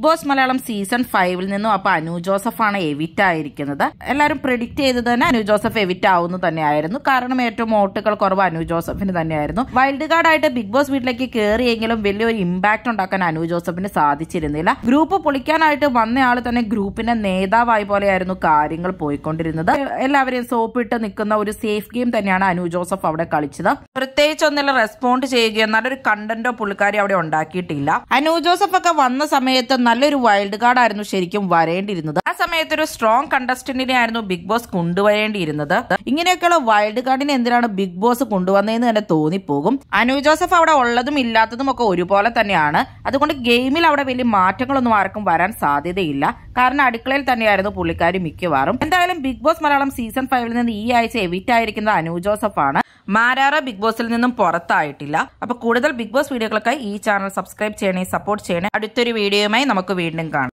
boss Malayalam season ഫൈവിൽ നിന്നും അപ്പൊ അനു ജോസഫ് ആണ് എവിറ്റ് ആയിരിക്കുന്നത് എല്ലാവരും പ്രിഡിക്റ്റ് ചെയ്തത് തന്നെ അനു ജോസഫ് എവിറ്റ് ആവുന്നു തന്നെയായിരുന്നു കാരണം ഏറ്റവും വോട്ടുകൾ കുറവ് അനു ജോസഫിന് തന്നെയായിരുന്നു വൈൽഡ് കാർഡ് ആയിട്ട് ബിഗ് ബോസ് വീട്ടിലേക്ക് കയറിയെങ്കിലും വലിയൊരു ഇമ്പാക്ട് ഉണ്ടാക്കാൻ അനു ജോസഫിന് സാധിച്ചിരുന്നില്ല ഗ്രൂപ്പ് പൊളിക്കാനായിട്ട് വന്നയാൾ തന്നെ ഗ്രൂപ്പിന്റെ നേതാവായ പോലെയായിരുന്നു കാര്യങ്ങൾ പോയിക്കൊണ്ടിരുന്നത് എല്ലാവരെയും സോപ്പിട്ട് നിൽക്കുന്ന ഒരു സേഫ് ഗെയിം തന്നെയാണ് അനു ജോസഫ് അവിടെ കളിച്ചത് പ്രത്യേകിച്ച് ഒന്നിലും റെസ്പോണ്ട് ചെയ്യുകയോ നല്ലൊരു കണ്ടന്റോ പുള്ളിക്കാരി അവിടെ ഉണ്ടാക്കിയിട്ടില്ല അനു ജോസഫ് ഒക്കെ വന്ന സമയത്ത് നല്ലൊരു വൈൽഡ് കാർഡ് ആയിരുന്നു ശരിക്കും വരേണ്ടിയിരുന്നത് ആ സമയത്ത് ഒരു സ്ട്രോങ് കണ്ടസ്റ്റന്റിനെ ആയിരുന്നു ബിഗ് ബോസ് കൊണ്ടുവരേണ്ടിയിരുന്നത് ഇങ്ങനെയൊക്കെയുള്ള വൈൽഡ് കാർഡിനെ എന്തിനാണ് ബിഗ് ബോസ് കൊണ്ടുവന്നതെന്ന് തന്നെ തോന്നിപ്പോകും അനു ജോസഫ് അവിടെ ഉള്ളതും ഇല്ലാത്തതും ഒക്കെ ഒരുപോലെ തന്നെയാണ് അതുകൊണ്ട് ഗെയിമിൽ അവിടെ വലിയ മാറ്റങ്ങളൊന്നും ആർക്കും വരാൻ സാധ്യതയില്ല കാരണം അടുക്കളയിൽ തന്നെയായിരുന്നു പുള്ളിക്കാരി മിക്കവാറും എന്തായാലും ബിഗ് ബോസ് മലയാളം സീസൺ ഫൈവിൽ നിന്ന് ഈ ആഴ്ച എവിറ്റ് ആയിരിക്കുന്നത് അനു ജോസഫ് ആണ് മാരാറ ബിഗ് ബോസിൽ നിന്നും പുറത്തായിട്ടില്ല അപ്പൊ കൂടുതൽ ബിഗ് ബോസ് വീഡിയോകൾക്കായി ഈ ചാനൽ സബ്സ്ക്രൈബ് ചെയ്യണേ സപ്പോർട്ട് ചെയ്യണേ അടുത്തൊരു വീഡിയോയുമായി നമുക്ക് വീണ്ടും കാണാം